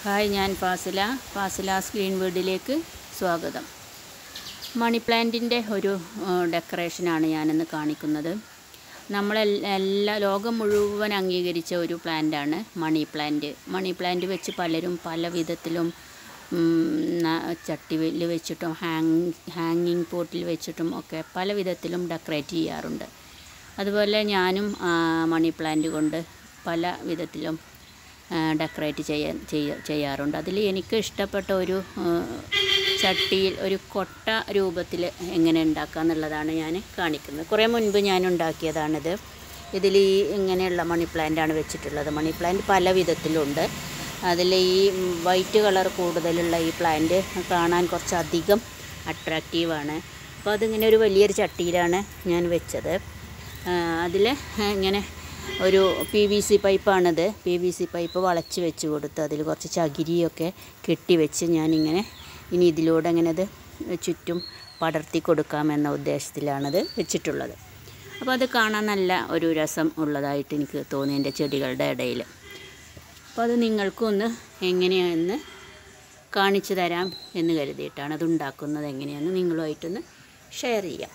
hi ഞാൻ ഫാസില ഫാസിലാസ് green വീഡിലേക്ക് സ്വാഗതം മണി പ്ലാന്റിൻ്റെ ഒരു ഡെക്കറേഷനാണ് ഞാനിന്ന് കാണിക്കുന്നത് നമ്മളെല്ലാ ലോകം മുഴുവൻ അംഗീകരിച്ച ഒരു പ്ലാന്റാണ് മണി പ്ലാന്റ് മണി പ്ലാന്റ് വെച്ച് പലരും പല വിധത്തിലും ചട്ടിയിൽ വെച്ചിട്ടും ഹാങ് ഹാങ്ങിങ് പോട്ടിൽ വെച്ചിട്ടും ഒക്കെ പല വിധത്തിലും ഡെക്കറേറ്റ് ചെയ്യാറുണ്ട് അതുപോലെ ഞാനും ആ, മണി പ്ലാന്റ് കൊണ്ട് പല വിധത്തിലും ഡെക്കറേറ്റ് ചെയ്യാൻ ചെയ്യ ചെയ്യാറുണ്ട് അതിൽ എനിക്ക് ഇഷ്ടപ്പെട്ട ഒരു ആ, ചട്ടിയിൽ ഒരു കൊട്ട രൂപത്തിൽ എങ്ങനെ ഉണ്ടാക്കുക എന്നുള്ളതാണ് ഞാൻ കാണിക്കുന്നത് കുറേ മുൻപ് ഞാൻ ഉണ്ടാക്കിയതാണിത് ഇതിൽ ഈ ഇങ്ങനെയുള്ള മണി പ്ലാന്റാണ് വെച്ചിട്ടുള്ളത് മണി പ്ലാന്റ് പല വിധത്തിലുണ്ട് അതിൽ ഈ വൈറ്റ് കളർ കൂടുതലുള്ള ഈ പ്ലാന്റ് കാണാൻ കുറച്ചധികം അട്രാക്റ്റീവാണ് അപ്പോൾ അതിങ്ങനെ ഒരു വലിയൊരു ചട്ടിയിലാണ് ഞാൻ വെച്ചത് അതിൽ ഇങ്ങനെ ഒരു പി വി സി പൈപ്പാണിത് പി വി സി പൈപ്പ് വളച്ച് വെച്ച് കൊടുത്ത് അതിൽ കുറച്ച് ചകിരിയൊക്കെ കെട്ടി വെച്ച് ഞാനിങ്ങനെ ഇനി ഇതിലൂടെ ഇങ്ങനെ ഇത് ചുറ്റും പടർത്തി കൊടുക്കാമെന്ന ഉദ്ദേശത്തിലാണത് വെച്ചിട്ടുള്ളത് അപ്പോൾ അത് കാണാൻ നല്ല ഒരു രസം ഉള്ളതായിട്ട് എനിക്ക് തോന്നി എൻ്റെ ചെടികളുടെ ഇടയിൽ അപ്പോൾ അത് നിങ്ങൾക്കും ഒന്ന് എങ്ങനെയാണെന്ന് കാണിച്ചു തരാം എന്ന് കരുതിയിട്ടാണ് അത് ഉണ്ടാക്കുന്നത് എങ്ങനെയാണെന്ന് നിങ്ങളുമായിട്ടൊന്ന് ഷെയർ ചെയ്യാം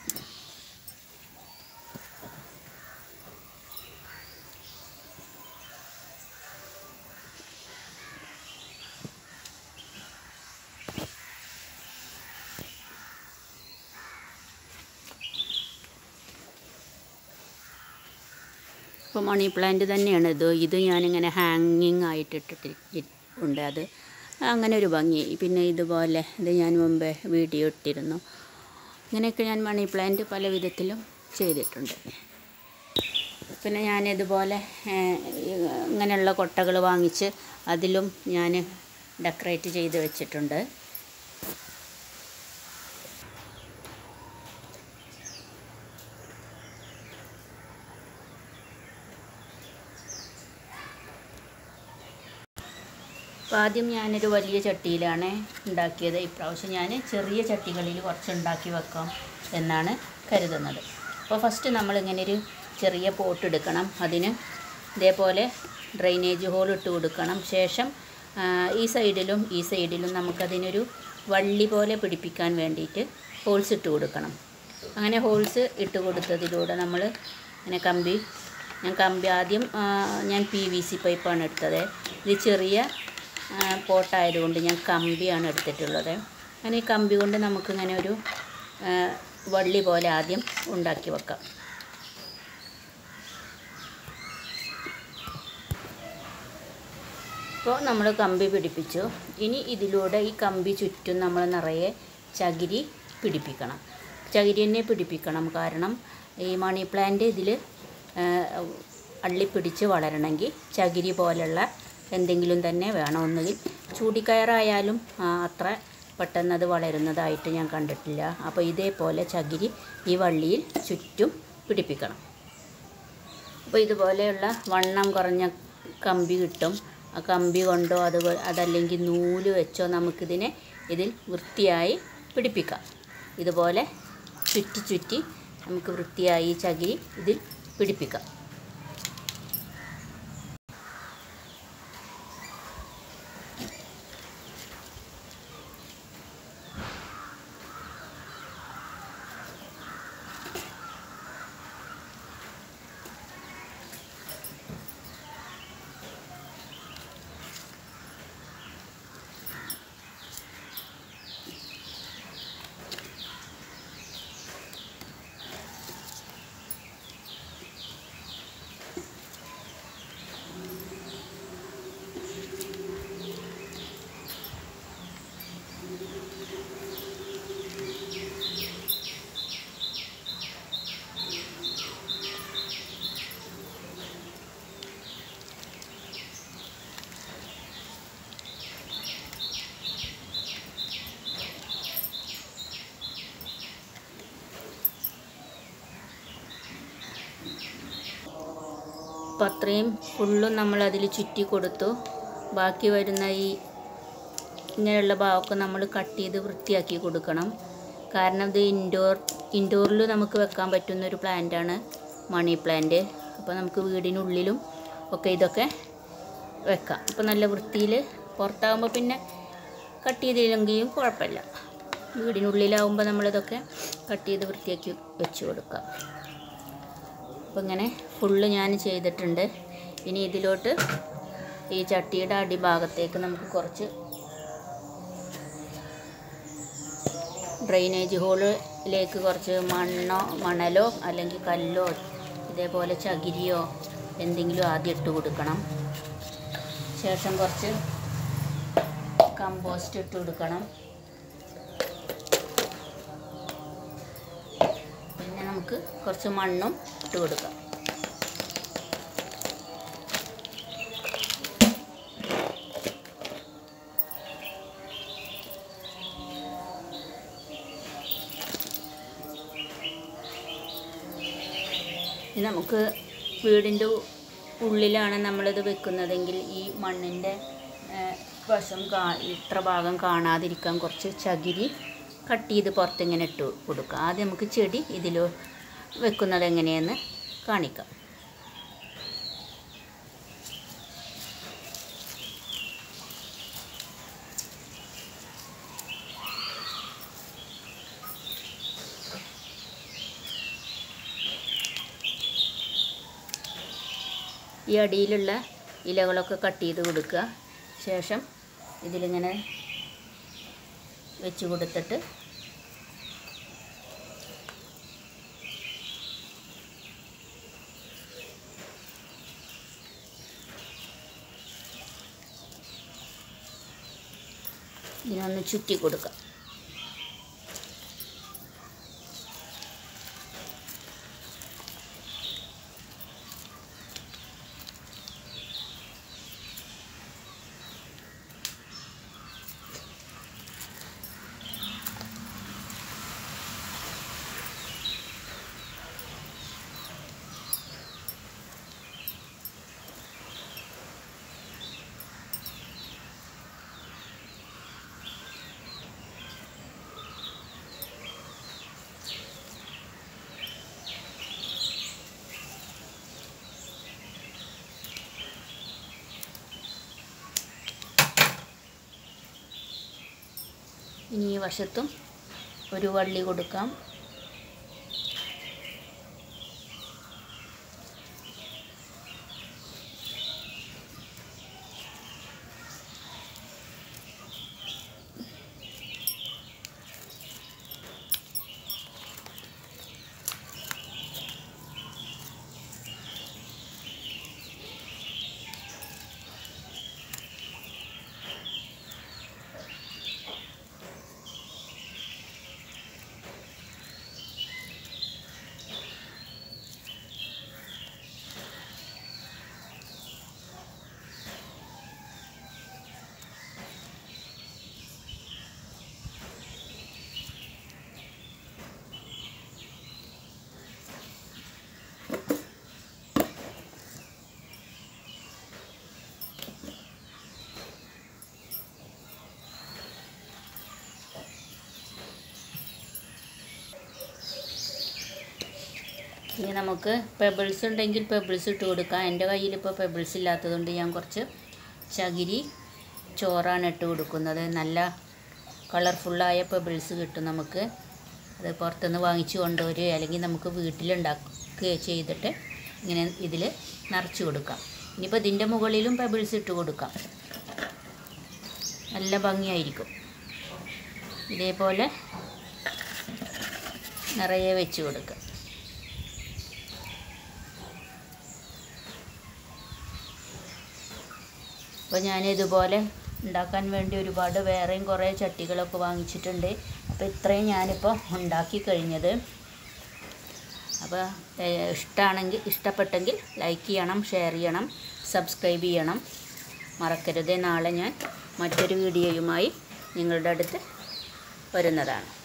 ഇപ്പോൾ മണി പ്ലാന്റ് തന്നെയാണ് ഇത് ഇത് ഞാനിങ്ങനെ ഹാങ്ങിങ് ആയിട്ട് ഇട്ടിട്ട് ഉണ്ട് അത് അങ്ങനെ ഒരു ഭംഗി പിന്നെ ഇതുപോലെ ഇത് ഞാൻ മുമ്പേ വീഡിയോ ഇട്ടിരുന്നു ഇങ്ങനെയൊക്കെ ഞാൻ മണി പ്ലാന്റ് പല വിധത്തിലും ചെയ്തിട്ടുണ്ട് പിന്നെ ഞാൻ ഇതുപോലെ ഏഹ്, ഇങ്ങനെയുള്ള കൊട്ടകൾ വാങ്ങിച്ച് അതിലും ഞാൻ ഡെക്കറേറ്റ് ചെയ്ത് വെച്ചിട്ടുണ്ട് അപ്പോൾ ആദ്യം ഞാനൊരു വലിയ ചട്ടിയിലാണ് ഉണ്ടാക്കിയത് ഇപ്രാവശ്യം ഞാൻ ചെറിയ ചട്ടികളിൽ കുറച്ച് ഉണ്ടാക്കി വെക്കാം എന്നാണ് കരുതുന്നത് അപ്പോൾ ഫസ്റ്റ് നമ്മളിങ്ങനെ ഒരു ചെറിയ പോട്ട് എടുക്കണം അതിന് ഇതേപോലെ ഡ്രെയിനേജ് ഹോൾ ഇട്ട് കൊടുക്കണം ശേഷം ആ, ഈ സൈഡിലും ഈ സൈഡിലും നമുക്കതിനൊരു വള്ളി പോലെ പിടിപ്പിക്കാൻ വേണ്ടിയിട്ട് ഹോൾസ് ഇട്ട് കൊടുക്കണം അങ്ങനെ ഹോൾസ് ഇട്ട് കൊടുത്തതിലൂടെ നമ്മൾ ഇങ്ങനെ കമ്പി ഞാൻ കമ്പി ആദ്യം ആ, ഞാൻ പി വി സി പൈപ്പാണ് എടുത്തത് ഇത് ചെറിയ ആ, പോട്ടായതുകൊണ്ട് ഞാൻ കമ്പിയാണ് എടുത്തിട്ടുള്ളത് അങ്ങനെ ഈ കമ്പി കൊണ്ട് നമുക്കിങ്ങനെ ഒരു ആ, വള്ളി പോലെ ആദ്യം ഉണ്ടാക്കി വെക്കാം ഇപ്പോൾ നമ്മൾ കമ്പി പിടിപ്പിച്ചു ഇനി ഇതിലൂടെ ഈ കമ്പി ചുറ്റും നമ്മൾ നിറയെ ചകിരി പിടിപ്പിക്കണം ചകിരി തന്നെ പിടിപ്പിക്കണം കാരണം ഈ മണി പ്ലാന്റ് ഇതിൽ അള്ളിപ്പിടിച്ച് വളരണമെങ്കിൽ ചകിരി പോലുള്ള എന്തെങ്കിലും തന്നെ വേണം ഒന്നുകിൽ ചൂടിക്കയറായാലും ആ, അത്ര പെട്ടെന്ന് അത് വളരുന്നതായിട്ട് ഞാൻ കണ്ടിട്ടില്ല അപ്പോൾ ഇതേപോലെ ചകിരി ഈ വള്ളിയിൽ ചുറ്റും പിടിപ്പിക്കണം അപ്പോൾ ഇതുപോലെയുള്ള വണ്ണം കുറഞ്ഞ കമ്പി കിട്ടും ആ കമ്പി കൊണ്ടോ അത് അതല്ലെങ്കിൽ നൂല് വെച്ചോ നമുക്കിതിനെ ഇതിൽ വൃത്തിയായി പിടിപ്പിക്കാം ഇതുപോലെ ചുറ്റി ചുറ്റി നമുക്ക് വൃത്തിയായി ഈ ചകിരി ഇതിൽ പിടിപ്പിക്കാം അപ്പോൾ അത്രയും ഫുള്ളും നമ്മൾ അതിൽ ചുറ്റി കൊടുത്തു ബാക്കി വരുന്ന ഈ ഇങ്ങനെയുള്ള ഭാഗമൊക്കെ നമ്മൾ കട്ട് ചെയ്ത് വൃത്തിയാക്കി കൊടുക്കണം കാരണം ഇത് ഇൻഡോർ ഇൻഡോറിൽ നമുക്ക് വെക്കാൻ പറ്റുന്ന ഒരു പ്ലാന്റാണ് മണി പ്ലാന്റ് അപ്പോൾ നമുക്ക് വീടിനുള്ളിലും ഒക്കെ ഇതൊക്കെ വെക്കാം അപ്പോൾ നല്ല വൃത്തിയിൽ പുറത്താകുമ്പോൾ പിന്നെ കട്ട് ചെയ്തില്ലെങ്കിലും കുഴപ്പമില്ല വീടിനുള്ളിലാവുമ്പോൾ നമ്മളിതൊക്കെ കട്ട് ചെയ്ത് വൃത്തിയാക്കി വെച്ച് കൊടുക്കാം അപ്പോൾ ഇങ്ങനെ ഫുള്ള് ഞാൻ ചെയ്തിട്ടുണ്ട് ഇനി ഇതിലോട്ട് ഈ ചട്ടിയുടെ അടിഭാഗത്തേക്ക് നമുക്ക് കുറച്ച് ഡ്രെയിനേജ് ഹോളിലേക്ക് കുറച്ച് മണ്ണോ മണലോ അല്ലെങ്കിൽ കല്ലോ ഇതേപോലെ ചകിരിയോ എന്തെങ്കിലും ആദ്യം ഇട്ട് കൊടുക്കണം ശേഷം കുറച്ച് കമ്പോസ്റ്റ് ഇട്ട് കൊടുക്കണം പിന്നെ നമുക്ക് കുറച്ച് മണ്ണും ഇട്ട് കൊടുക്കാം ഇത് നമുക്ക് വീടിൻ്റെ ഉള്ളിലാണ് നമ്മളിത് വെക്കുന്നതെങ്കിൽ ഈ മണ്ണിൻ്റെ ഏഹ്, വശം കാ ഇത്ര ഭാഗം കാണാതിരിക്കാൻ കുറച്ച് ചകിരി കട്ട് ചെയ്ത് പുറത്തിങ്ങനെ ഇട്ട് കൊടുക്കുക ആദ്യം നമുക്ക് ചെടി ഇതിൽ വെക്കുന്നത് എങ്ങനെയെന്ന് കാണിക്കാം ഈ അടിയിലുള്ള ഇലകളൊക്കെ കട്ട് ചെയ്ത് കൊടുക്കുക ശേഷം ഇതിലിങ്ങനെ വെച്ച് കൊടുത്തിട്ട് ഇതിനൊന്ന് ചുറ്റി കൊടുക്കുക ഇനി ഈ വശത്തും ഒരു വള്ളി കൊടുക്കാം ഇനി നമുക്ക് പെബിൾസ് ഉണ്ടെങ്കിൽ പെബിൾസ് ഇട്ട് കൊടുക്കാം എൻ്റെ കയ്യിൽ ഇപ്പോൾ പെബിൾസ് ഇല്ലാത്തതുകൊണ്ട് ഞാൻ കുറച്ച് ചകിരി ചോറാണ് ഇട്ട് കൊടുക്കുന്നത് നല്ല കളർഫുള്ളായ പെബിൾസ് കിട്ടും നമുക്ക് അത് പുറത്തുനിന്ന് വാങ്ങിച്ചു കൊണ്ടുവരികയോ അല്ലെങ്കിൽ നമുക്ക് വീട്ടിലുണ്ടാക്കുകയോ ചെയ്തിട്ട് ഇങ്ങനെ ഇതിൽ നിറച്ച് കൊടുക്കാം ഇനിയിപ്പോൾ ഇതിൻ്റെ മുകളിലും പെബിൾസ് ഇട്ട് കൊടുക്കാം നല്ല ഭംഗിയായിരിക്കും ഇതേപോലെ നിറയെ വെച്ച് കൊടുക്കുക അപ്പോൾ ഞാൻ ഇതുപോലെ ഉണ്ടാക്കാൻ വേണ്ടി ഒരുപാട് വേറെയും കുറേ ചട്ടികളൊക്കെ വാങ്ങിച്ചിട്ടുണ്ട് അപ്പോൾ ഇത്രയും ഞാനിപ്പോൾ ഉണ്ടാക്കി കഴിഞ്ഞത് അപ്പോൾ ഇഷ്ടമാണെങ്കിൽ ഇഷ്ടപ്പെട്ടെങ്കിൽ ലൈക്ക് ചെയ്യണം ഷെയർ ചെയ്യണം സബ്സ്ക്രൈബ് ചെയ്യണം മറക്കരുത് നാളെ ഞാൻ മറ്റൊരു വീഡിയോയുമായി നിങ്ങളുടെ അടുത്ത് വരുന്നതാണ്